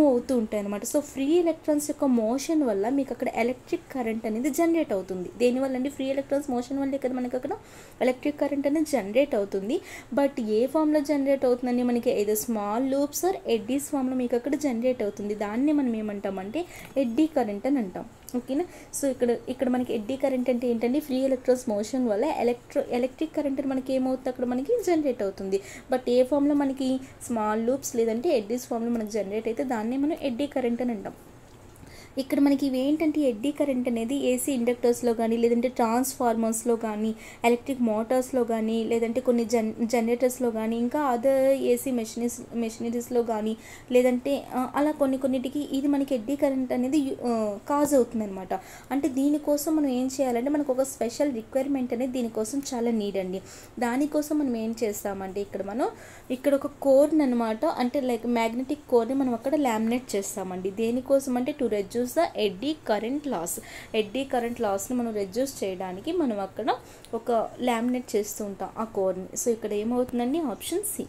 ఉంటాయి అనమాట సో ఫ్రీ ఎలక్ట్రాన్స్ యొక్క మోషన్ వల్ల మీకు అక్కడ ఎలక్ట్రిక్ కరెంట్ అనేది జనరేట్ అవుతుంది దేనివల్ల అండి ఫ్రీ ఎలక్ట్రాన్స్ మోషన్ వల్లే కదా మనకి అక్కడ ఎలక్ట్రిక్ కరెంట్ అనేది జనరేట్ అవుతుంది బట్ ఏ ఫామ్లో జనరేట్ అవుతుందండి మనకి ఏదో స్మాల్ లూప్స్ ఆర్ ఎడ్డీస్ ఫామ్లో మీకు అక్కడ జనరేట్ అవుతుంది దాన్ని మనం ఏమంటామంటే ఎడ్డీ కరెంట్ అని అంటాం ఓకేనా సో ఇక్కడ ఇక్కడ మనకి ఎడ్డీ కరెంట్ అంటే ఏంటంటే ఫ్రీ ఎలక్ట్రాన్స్ మోషన్ వల్ల ఎలక్ట్రో ఎలక్ట్రిక్ కరెంట్ మనకి ఏమవుతుంది అక్కడ మనకి జనరేట్ అవుతుంది బట్ ఏ ఫామ్లో మనకి స్మాల్ లూప్స్ లేదంటే ఎడ్డీస్ ఫామ్లో మనకి జనరేట్ అయితే దాన్ని మనం ఎడ్డీ కరెంట్ అని అంటాం ఇక్కడ మనకి ఇవి ఏంటంటే ఎడ్డీ కరెంట్ అనేది ఏసీ ఇండక్టర్స్లో కానీ లేదంటే ట్రాన్స్ఫార్మర్స్లో కానీ ఎలక్ట్రిక్ మోటార్స్లో కానీ లేదంటే కొన్ని జన్ జనరేటర్స్లో కానీ ఇంకా అదర్ ఏసీ మెషినరీస్ మెషినరీస్లో కానీ లేదంటే ఆ, అలా కొన్ని కొన్నిటికి ఇది మనకి ఎడ్డీ కరెంట్ అనేది కాజ్ అవుతుంది అనమాట అంటే దీనికోసం మనం ఏం చేయాలంటే మనకు ఒక స్పెషల్ రిక్వైర్మెంట్ అనేది దీనికోసం చాలా నీడ్ అండి దానికోసం మనం ఏం చేస్తామంటే ఇక్కడ మనం ఇక్కడ ఒక కోర్ని అనమాట అంటే లైక్ మ్యాగ్నెటిక్ కోర్ని మనం అక్కడ లామినేట్ చేస్తామండి దేనికోసం అంటే to reduce the eddy current loss eddy current లాస్ని మనం రెడ్యూస్ చేయడానికి మనం అక్కడ ఒక లామినేట్ చేస్తూ ఉంటాం ఆ కోర్ని సో ఇక్కడ ఏమవుతుందండి option C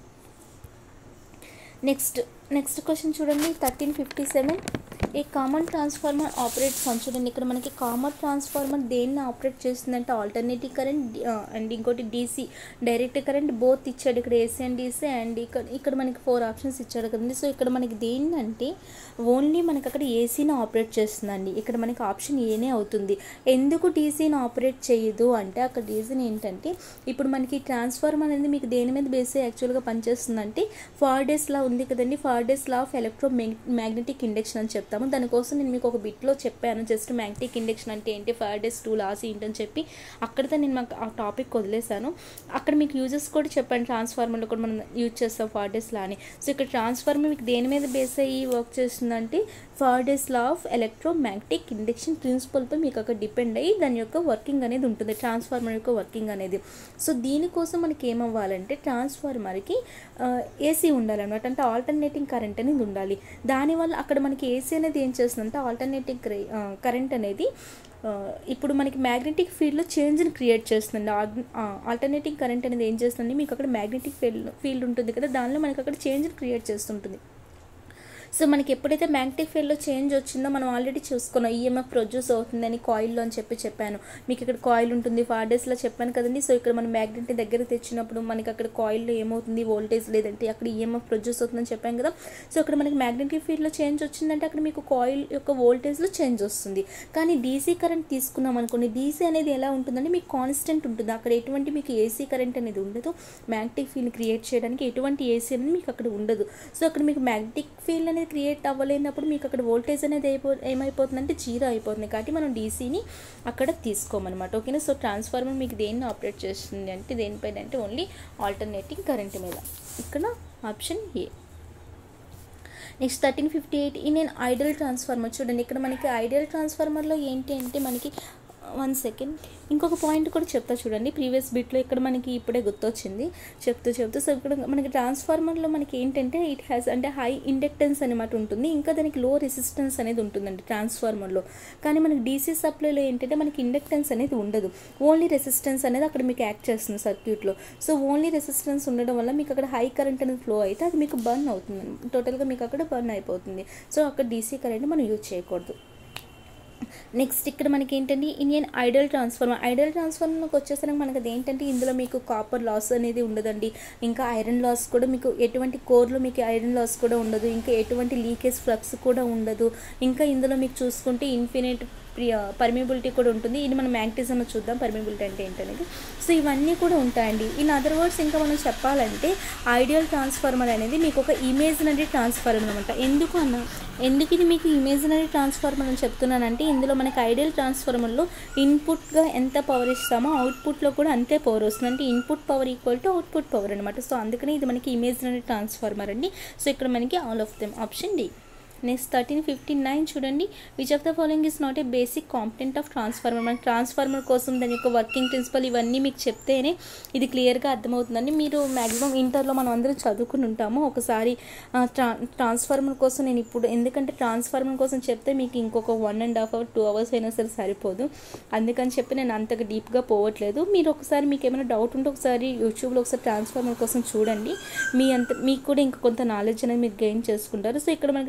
next next question చూడండి thirteen fifty seven A common transformer operates అని చూడండి ఇక్కడ మనకి కామన్ ట్రాన్స్ఫార్మర్ దేన్ని ఆపరేట్ చేస్తుందంటే ఆల్టర్నేటివ్ కరెంట్ అండ్ ఇంకోటి డీసీ డైరెక్ట్ కరెంట్ బోత్ ఇచ్చాడు ఇక్కడ ఏసీ అండ్ డీసీ అండ్ ఇక్కడ ఇక్కడ మనకి ఫోర్ ఆప్షన్స్ ఇచ్చాడు కదండి సో ఇక్కడ మనకి దేనింటే ఓన్లీ మనకి అక్కడ ఏసీని ఆపరేట్ చేస్తుందండి ఇక్కడ మనకి ఆప్షన్ ఏనే అవుతుంది ఎందుకు డీసీని ఆపరేట్ చేయదు అంటే అక్కడ రీజన్ ఏంటంటే ఇప్పుడు మనకి ట్రాన్స్ఫార్మర్ అనేది మీకు దేని మీద బేస్ యాక్చువల్గా పనిచేస్తుందంటే ఫార్డేస్ లా ఉంది కదండి Faraday's law of electro magnetic induction అని చెప్తాము దానికోసం నేను మీకు ఒక బిట్లో చెప్పాను జస్ట్ మ్యాగ్నెటిక్ ఇండక్షన్ అంటే ఏంటి ఫార్డేస్ టూ లాస్ ఏంటని చెప్పి అక్కడితో నేను మాకు ఆ టాపిక్ వదిలేశాను అక్కడ మీకు యూజెస్ కూడా చెప్పాను ట్రాన్స్ఫార్మర్లో కూడా మనం యూజ్ చేస్తాం ఫార్డేస్ లా అని సో ఇక్కడ ట్రాన్స్ఫార్మర్ మీకు దేని మీద బేస్ అయ్యి వర్క్ చేస్తుందంటే Faraday's law of electro magnetic induction ప్రిన్సిపల్పై మీకు అక్కడ డిపెండ్ అయ్యి దాని యొక్క వర్కింగ్ అనేది ఉంటుంది ట్రాన్స్ఫార్మర్ యొక్క వర్కింగ్ అనేది సో దీనికోసం మనకి ఏమవ్వాలంటే ట్రాన్స్ఫార్మర్కి ఏసీ ఉండాలన్నమాట అంటే ఆల్టర్నేటింగ్ కరెంట్ అనేది ఉండాలి దానివల్ల అక్కడ మనకి ఏసీ అనేది ఏం చేస్తుందంటే ఆల్టర్నేటింగ్ కరెంట్ అనేది ఆ, ఇప్పుడు మనకి మ్యాగ్నెటిక్ ఫీల్డ్లో చేంజ్ని క్రియేట్ చేస్తుంది ఆల్టర్నేటింగ్ కరెంట్ అనేది ఏం చేస్తుంది మీకు అక్కడ మ్యాగ్నెటిక్ ఫీల్డ్ ఫీల్డ్ ఉంటుంది కదా దానిలో మనకి అక్కడ చేంజ్ని క్రియేట్ చేస్తుంటుంది సో మనకి ఎప్పుడైతే మ్యాగ్నెటిక్ ఫీల్డ్లో చేంజ్ వచ్చిందో మనం ఆల్రెడీ చూసుకున్నాం ఈఎంఎఫ్ ప్రొడ్యూస్ అవుతుందని కాయిల్లో అని చెప్పి చెప్పాను మీకు ఇక్కడ కాయిల్ ఉంటుంది ఫార్ డేస్లో చెప్పాను కదండి సో ఇక్కడ మనం మ్యాగ్నెట్ని దగ్గర తెచ్చినప్పుడు మనకి అక్కడ కాయిల్లో ఏమవుతుంది వోల్టేజ్ లేదంటే అక్కడ ఈఎంఎఫ్ ప్రొడ్యూస్ అవుతుందని చెప్పాను కదా సో అక్కడ మనకి మ్యాగ్నెటిక్ ఫీల్డ్లో చేంజ్ వచ్చిందంటే అక్కడ మీకు కాయిల్ యొక్క వోల్టేజ్లో చేంజ్ వస్తుంది కానీ డీసీ కరెంట్ తీసుకున్నాం అనుకోండి డీసీ అనేది ఎలా ఉంటుందంటే మీకు కాన్స్టెంట్ ఉంటుంది అక్కడ ఎటువంటి మీకు ఏసీ కరెంట్ అనేది ఉండదు మ్యాగ్నెటిక్ ఫీల్డ్ క్రియేట్ చేయడానికి ఎటువంటి ఏసీ అనేది మీకు అక్కడ ఉండదు సో అక్కడ మీకు మ్యాగ్నెటిక్ ఫీల్డ్ అనేది క్రియేట్ అవ్వలేనప్పుడు మీకు అక్కడ వోల్టేజ్ అనేది అయిపో ఏమైపోతుందంటే జీరో అయిపోతుంది కాబట్టి మనం డీసీని అక్కడ తీసుకోమన్నమాట ఓకేనా సో ట్రాన్స్ఫార్మర్ మీకు దేన్ని ఆపరేట్ చేస్తుంది అంటే దేనిపైన అంటే ఓన్లీ ఆల్టర్నేటింగ్ కరెంట్ మీద ఇక్కడ option A next thirteen fifty eight in నేను ఐడియల్ ట్రాన్స్ఫార్మర్ చూడండి ఇక్కడ మనకి ఐడియల్ ట్రాన్స్ఫార్మర్లో ఏంటి అంటే మనకి వన్ సెకండ్ ఇంకొక పాయింట్ కూడా చెప్తా చూడండి ప్రీవియస్ బిట్లో ఇక్కడ మనకి ఇప్పుడే గుర్తొచ్చింది చెప్తూ చెప్తూ సో ఇక్కడ మనకి ట్రాన్స్ఫార్మర్లో మనకి ఏంటంటే ఇట్ హ్యాస్ అంటే హై ఇండక్టెన్స్ అనమాట ఉంటుంది ఇంకా దానికి లో రెసిస్టెన్స్ అనేది ఉంటుందండి ట్రాన్స్ఫార్మర్లో కానీ మనకి డీసీ సప్లైలో ఏంటంటే మనకి ఇండక్టెన్స్ అనేది ఉండదు ఓన్లీ రెసిస్టెన్స్ అనేది అక్కడ మీకు యాక్ట్ చేస్తుంది సర్క్యూట్లో సో ఓన్లీ రెసిస్టెన్స్ ఉండడం వల్ల మీకు అక్కడ హై కరెంట్ అనేది ఫ్లో అయితే అది మీకు బర్న్ అవుతుంది టోటల్గా మీకు అక్కడ బర్న్ అయిపోతుంది సో అక్కడ డీసీ కరెంట్ మనం యూజ్ చేయకూడదు నెక్స్ట్ ఇక్కడ మనకి ఏంటంటే ఇండియన్ ఐడల్ ట్రాన్స్ఫార్మర్ ఐడల్ ట్రాన్స్ఫార్మర్కి వచ్చేసరికి మనకి అది ఏంటంటే ఇందులో మీకు కాపర్ లాస్ అనేది ఉండదండి ఇంకా ఐరన్ లాస్ కూడా మీకు ఎటువంటి కోర్లో మీకు ఐరన్ లాస్ కూడా ఉండదు ఇంకా ఎటువంటి లీకేజ్ ఫ్లక్స్ కూడా ఉండదు ఇంకా ఇందులో మీకు చూసుకుంటే ఇన్ఫినిట్ పర్మిబిలిటీ కూడా ఉంటుంది ఇది మనం మ్యాగ్నటిజంలో చూద్దాం పర్మిబిలిటీ అంటే ఏంటనేది సో ఇవన్నీ కూడా ఉంటాయండి ఇన్ అదర్ వర్డ్స్ ఇంకా మనం చెప్పాలంటే ఐడియల్ ట్రాన్స్ఫార్మర్ అనేది మీకు ఒక ఇమేజినరీ ట్రాన్స్ఫార్మర్ అనమాట ఎందుకు అన్న ఎందుకు ఇది మీకు ఇమేజినరీ ట్రాన్స్ఫార్మర్ అని చెప్తున్నానంటే ఇందులో మనకి ఐడియల్ ట్రాన్స్ఫార్మర్లో ఇన్పుట్గా ఎంత పవర్ ఇస్తామో అవుట్పుట్లో కూడా అంతే పవర్ వస్తుంది అంటే input power equal to output power అనమాట సో అందుకని ఇది మనకి ఇమేజినరీ ట్రాన్స్ఫార్మర్ అండి సో ఇక్కడ మనకి all of them option D next thirteen fifty nine చూడండి which of the following is not a basic competent of transformer మనకి ట్రాన్స్ఫార్మర్ కోసం దాని యొక్క వర్కింగ్ ప్రిన్సిపల్ ఇవన్నీ మీకు చెప్తేనే ఇది క్లియర్గా అర్థమవుతుందండి మీరు మ్యాక్సిమం ఇంటర్లో మనం అందరం చదువుకుని ఉంటాము ఒకసారి ఆ, ట్రా ట్రాన్స్ఫార్మర్ కోసం నేను ఇప్పుడు ఎందుకంటే ట్రాన్స్ఫార్మర్ కోసం చెప్తే మీకు ఇంకొక one and half hour two hours అయినా సరే సరిపోదు అందుకని చెప్పి నేను అంతగా డీప్గా పోవట్లేదు మీరు ఒకసారి మీకు ఏమైనా డౌట్ ఉంటే ఒకసారి యూట్యూబ్లో ఒకసారి ట్రాన్స్ఫార్మర్ కోసం చూడండి మీ అంత మీకు కూడా ఇంకా కొంత నాలెడ్జ్ అనేది మీరు గెయిన్ చేసుకుంటారు సో ఇక్కడ మనకి ట్రాన్స్ఫార్మర్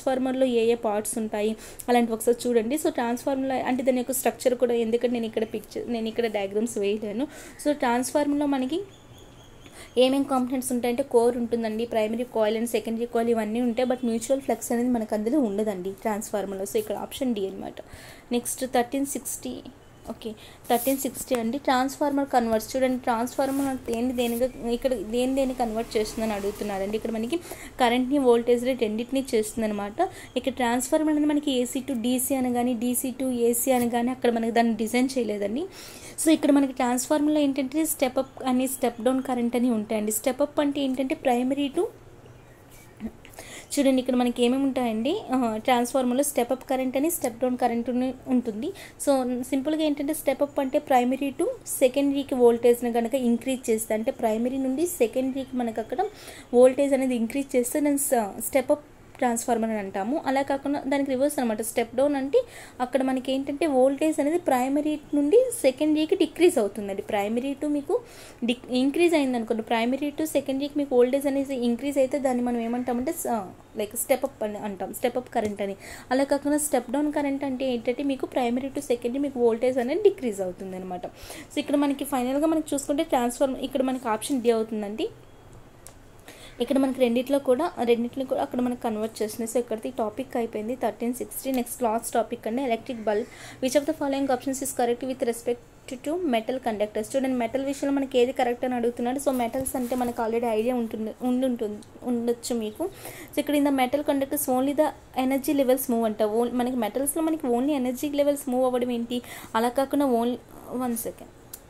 ట్రాన్స్ఫార్మర్లో ఏ ఏ పార్ట్స్ ఉంటాయి అలాంటివి ఒకసారి చూడండి సో ట్రాన్స్ఫార్మర్లో అంటే దాని యొక్క స్ట్రక్చర్ కూడా ఎందుకంటే నేను ఇక్కడ పిక్చర్ నేను ఇక్కడ డయాగ్రామ్స్ వేయలేను సో ట్రాన్స్ఫార్మర్లో మనకి ఏమేమి కాంపనెంట్స్ ఉంటాయంటే కోర్ ఉంటుందండి primary coil and secondary coil ఇవన్నీ ఉంటాయి బట్ మ్యూచువల్ ఫ్లక్స్ అనేది మనకు అందులో ఉండదండి ట్రాన్స్ఫార్మర్లో సో ఇక్కడ ఆప్షన్ డి అనమాట next thirteen sixty okay thirteen sixty అండి ట్రాన్స్ఫార్మర్ కన్వర్ట్స్ చూడండి ట్రాన్స్ఫార్మర్ దేని దేనిగా ఇక్కడ దేని దేని కన్వర్ట్ చేస్తుందని అడుగుతున్నారండి ఇక్కడ మనకి కరెంట్ని వోల్టేజ్ రేట్ రెండింటిని చేస్తుంది అనమాట ఇక్కడ ట్రాన్స్ఫార్మర్ అనేది మనకి ఏసీ టు డీసీ అని కానీ డీసీ టు ఏసీ అని కానీ అక్కడ మనకి దాన్ని డిజైన్ చేయలేదండి సో ఇక్కడ మనకి ట్రాన్స్ఫార్మర్లో ఏంటంటే స్టెప్ అప్ అని స్టెప్ డౌన్ కరెంట్ అని ఉంటాయండి స్టెప్ అప్ అంటే ఏంటంటే ప్రైమరీ టు చూడండి ఇక్కడ మనకి ఏమేమి ఉంటాయండి ట్రాన్స్ఫార్మర్లో స్టెప్ అప్ కరెంట్ అని స్టెప్ డౌన్ కరెంట్ ఉంటుంది సో సింపుల్గా ఏంటంటే స్టెప్ అప్ అంటే ప్రైమరీ టు సెకండరీకి వోల్టేజ్ని కనుక ఇంక్రీజ్ చేస్తే అంటే ప్రైమరీ నుండి సెకండరీకి మనకు అక్కడ వోల్టేజ్ అనేది ఇంక్రీజ్ చేస్తే నేను స్టెప్ అప్ ట్రాన్స్ఫార్మర్ అని అంటాము అలా కాకుండా దానికి రివర్స్ అనమాట స్టెప్ డౌన్ అంటే అక్కడ మనకి ఏంటంటే వోల్టేజ్ అనేది ప్రైమరీ నుండి సెకండరీకి డిక్రీజ్ అవుతుందండి ప్రైమరీ టు మీకు డిక్ ఇంక్రీజ్ అయింది అనుకోండి ప్రైమరీ టు సెకండరీకి మీకు వోల్టేజ్ అనేది ఇంక్రీజ్ అయితే దాన్ని మనం ఏమంటామంటే లైక్ స్టెప్ అప్ అని అంటాం స్టెప్ అప్ కరెంట్ అని అలా కాకుండా స్టెప్ డౌన్ కరెంట్ అంటే ఏంటంటే మీకు ప్రైమరీ టు సెకండరీ మీకు వోల్టేజ్ అనేది డిక్రీజ్ అవుతుంది అనమాట సో ఇక్కడ మనకి ఫైనల్గా మనకి చూసుకుంటే ట్రాన్స్ఫార్మర్ ఇక్కడ మనకి ఆప్షన్ డి అవుతుందండి ఇక్కడ మనకి రెండిట్లో కూడా రెండిట్లో కూడా అక్కడ మనకి కన్వర్ట్ చేస్తుంది సో ఇక్కడికి టాపిక్ అయిపోయింది thirteen sixty next last topic అండి electric bulb which of the following options is correct with respect to metal conductors చూడండి మెటల్ విషయంలో మనకి ఏది కరెక్ట్ అని అడుగుతున్నాడు సో మెటల్స్ అంటే మనకు ఆల్రెడీ ఐడియా ఉంటుంది ఉండుంటుంది ఉండొచ్చు మీకు సో ఇక్కడ in the metal conductors only the energy levels move అంట ఓన్ మనకి మెటల్స్లో మనకి ఓన్లీ ఎనర్జీ లెవెల్స్ మూవ్ అవ్వడం ఏంటి అలా కాకుండా ఓన్లీ వన్ సెకండ్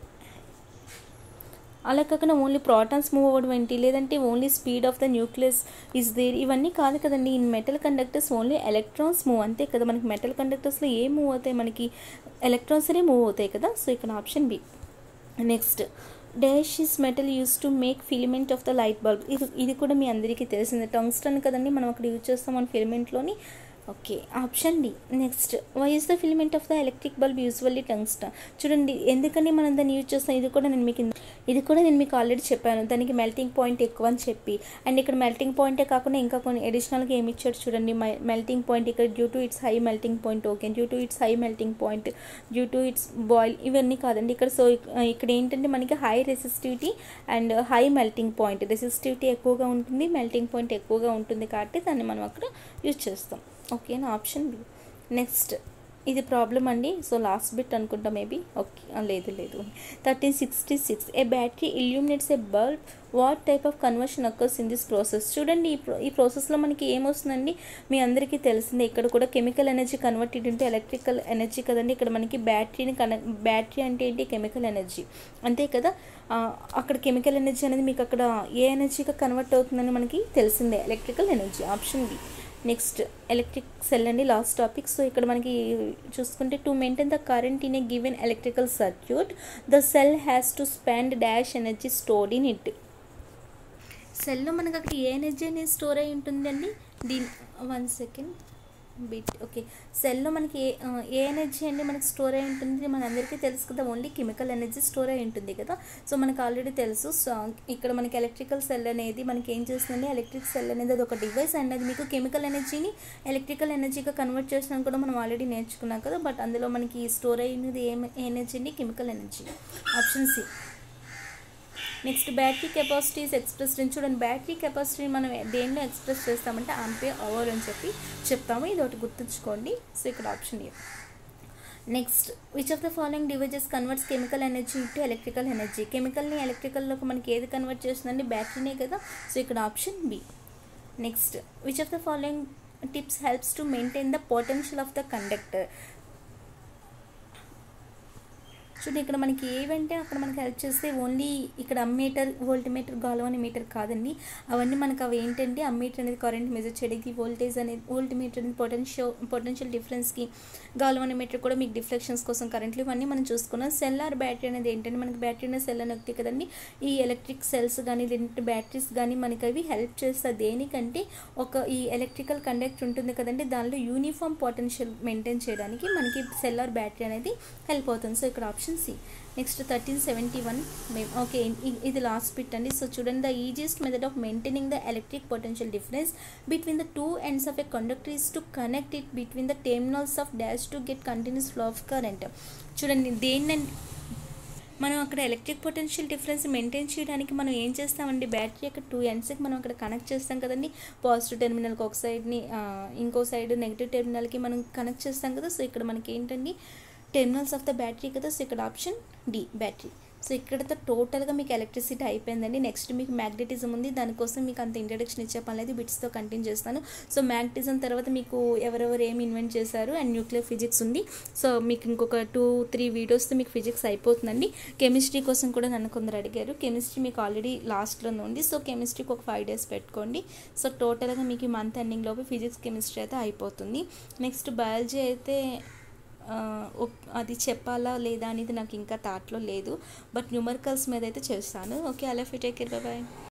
అలా కాకుండా ఓన్లీ ప్రోటాన్స్ మూవ్ అవ్వడం ఏంటి లేదంటే only speed of the nucleus is there ఇవన్నీ కాదు కదండి in metal conductors only electrons move అంతే కదా మనకి మెటల్ కండక్టర్స్లో ఏం మూవ్ అవుతాయి మనకి ఎలక్ట్రాన్స్ అనే మూవ్ అవుతాయి కదా సో ఇక్కడ option B next dash is metal used to make filament of the light bulb ఇది ఇది కూడా మీ అందరికీ తెలిసిందే టంగ్స్టన్ కదండి మనం అక్కడ యూజ్ చేస్తాం మన ఫిలిమెంట్లోని okay option D next why is the filament of the electric bulb usually tungsten చూడండి ఎందుకని మనం దాన్ని యూజ్ చేస్తాం ఇది కూడా నేను మీకు ఇది కూడా నేను మీకు ఆల్రెడీ చెప్పాను దానికి మెల్టింగ్ పాయింట్ ఎక్కువ అని చెప్పి అండ్ ఇక్కడ మెల్టింగ్ పాయింటే కాకుండా ఇంకా కొన్ని అడిషనల్గా ఏమి ఇచ్చాడు చూడండి మెల్టింగ్ పాయింట్ ఇక్కడ due to its high melting point okay due to its high melting point due to its boil ఇవన్నీ కాదండి ఇక్కడ సో ఇక్కడ ఏంటంటే మనకి high resistivity and high melting point resistivity ఎక్కువగా ఉంటుంది మెల్టింగ్ పాయింట్ ఎక్కువగా ఉంటుంది కాబట్టి దాన్ని మనం అక్కడ యూజ్ చేస్తాం ఓకేనా ఆప్షన్ బి నెక్స్ట్ ఇది ప్రాబ్లం అండి సో లాస్ట్ బిట్ అనుకుంటా మేబీ ఓకే లేదు లేదు thirteen sixty six a battery illuminates a bulb what type of conversion occurs in this process చూడండి ఈ ప్రో ఈ ప్రాసెస్లో మనకి ఏమొస్తుందండి మీ అందరికీ తెలిసిందే ఇక్కడ కూడా chemical energy converted into electrical energy కదండి ఇక్కడ మనకి బ్యాటరీని కనెక్ట్ బ్యాటరీ అంటే ఏంటి కెమికల్ ఎనర్జీ అంతే కదా అక్కడ కెమికల్ ఎనర్జీ అనేది మీకు అక్కడ ఏ ఎనర్జీగా కన్వర్ట్ అవుతుందని మనకి తెలిసిందే electrical energy option B next electric cell అండి లాస్ట్ టాపిక్ సో ఇక్కడ మనకి చూసుకుంటే to maintain the current in a given electrical circuit the cell has to spend dash energy stored in it సెల్లో మనకి అక్కడ ఏ ఎనర్జీ అనేది స్టోర్ అయి ఉంటుందండి దీని వన్ సెకండ్ బిట్ ఓకే సెల్లో మనకి ఏ ఏ ఎనర్జీ అండి మనకి స్టోర్ అయి ఉంటుంది మన అందరికీ తెలుసు కదా ఓన్లీ కెమికల్ ఎనర్జీ స్టోర్ అయి ఉంటుంది కదా సో మనకు ఆల్రెడీ తెలుసు సో ఇక్కడ మనకి ఎలక్ట్రికల్ సెల్ అనేది మనకి ఏం చేస్తుందండి ఎలక్ట్రిక్ సెల్ అనేది అది ఒక డివైస్ అండ్ అది మీకు కెమికల్ ఎనర్జీని ఎలక్ట్రికల్ ఎనర్జీగా కన్వర్ట్ చేసినా కూడా మనం ఆల్రెడీ నేర్చుకున్నాం కదా బట్ అందులో మనకి స్టోర్ అయినది ఏ ఎనర్జీ అండి chemical energy option C next battery capacity is expressed అని చూడండి బ్యాటరీ కెపాసిటీని మనం దేనిలో ఎక్స్ప్రెస్ చేస్తామంటే ఆంపే అవర్ అని చెప్పి చెప్తాము ఇది ఒకటి గుర్తుంచుకోండి సో ఇక్కడ option A next which of the following devices converts chemical energy to electrical energy కెమికల్ని ఎలక్ట్రికల్లోకి మనకి ఏది కన్వర్ట్ చేస్తుందండి బ్యాటరీనే కదా సో ఇక్కడ option B next which of the following tips helps to maintain the potential of the conductor చూడండి ఇక్కడ మనకి ఏవంటే అక్కడ మనకి హెల్ప్ చేస్తే ఓన్లీ ఇక్కడ అమ్మీటర్ వోల్టీమీటర్ గాలవాని మీటర్ కాదండి అవన్నీ మనకు అవి ఏంటంటే అమ్మీటర్ అనేది కరెంట్ మెజర్ చేయడానికి వోల్టేజ్ అనేది వోల్టీమీటర్ అనేది పొటెన్షియల్ పొటెన్షియల్ డిఫరెన్స్కి గాలవాని మీటర్ కూడా మీకు డిఫ్లెక్షన్స్ కోసం కరెంట్లు ఇవన్నీ మనం చూసుకున్నాం సెల్లార్ బ్యాటరీ అనేది ఏంటంటే మనకి బ్యాటరీ అనేది సెల్ అని ఒకటి కదండి ఈ ఎలక్ట్రిక్ సెల్స్ కానీ లేదంటే బ్యాటరీస్ కానీ మనకి అవి హెల్ప్ చేస్తాయి దేనికంటే ఒక ఈ ఎలక్ట్రికల్ కండక్టర్ ఉంటుంది కదండి దానిలో యూనిఫామ్ పొటెన్షియల్ మెయింటైన్ చేయడానికి మనకి సెల్లార్ బ్యాటరీ అనేది హెల్ప్ అవుతుంది సో ఇక్కడ option option C next thirteen seventy one మేము ఓకే ఇది లాస్ట్ బిట్ అండి సో చూడండి the easiest method of maintaining the electric potential difference between the two ends of a conductor is to connect it between the terminals of dash to get continuous flow of current చూడండి దేన్ని మనం అక్కడ electric potential difference maintain చేయడానికి మనం ఏం చేస్తామండి battery యొక్క two ఎండ్స్కి మనం అక్కడ కనెక్ట్ చేస్తాం కదండి పాజిటివ్ టెర్మినల్కి ఒక సైడ్ని ఇంకో సైడ్ నెగిటివ్ టెర్మినల్కి మనం కనెక్ట్ చేస్తాం కదా సో ఇక్కడ మనకి ఏంటండి టెర్మినల్స్ ఆఫ్ ద బ్యాటరీ కదా సో ఇక్కడ ఆప్షన్ డి బ్యాటరీ సో ఇక్కడతో టోటల్గా మీకు ఎలక్ట్రిసిటీ అయిపోయిందండి నెక్స్ట్ మీకు మ్యాగ్నెటిజం ఉంది దానికోసం మీకు అంత ఇంట్రడక్షన్ ఇచ్చే పని లేదు బిట్స్తో కంటిన్యూ చేస్తాను సో మ్యాగ్నెటిజం తర్వాత మీకు ఎవరెవరు ఏమి ఇన్వెంట్ చేశారు అండ్ న్యూక్లియర్ ఫిజిక్స్ ఉంది సో మీకు ఇంకొక టూ త్రీ వీడియోస్తో మీకు ఫిజిక్స్ అయిపోతుందండి కెమిస్ట్రీ కోసం కూడా నన్ను కొందరు అడిగారు కెమిస్ట్రీ మీకు ఆల్రెడీ లాస్ట్లో ఉంది సో కెమిస్ట్రీకి ఒక ఫైవ్ డేస్ పెట్టుకోండి సో టోటల్గా మీకు ఈ మంత్ ఎండింగ్ లోపు ఫిజిక్స్ కెమిస్ట్రీ అయితే అయిపోతుంది నెక్స్ట్ బయాలజీ అయితే అది చెప్పాలా లేదా అనేది నాకు ఇంకా థాట్లో లేదు బట్ న్యూమరికల్స్ మీద అయితే చేస్తాను ఓకే అలా ఫిట్ టేక్ కేర్ బాయ్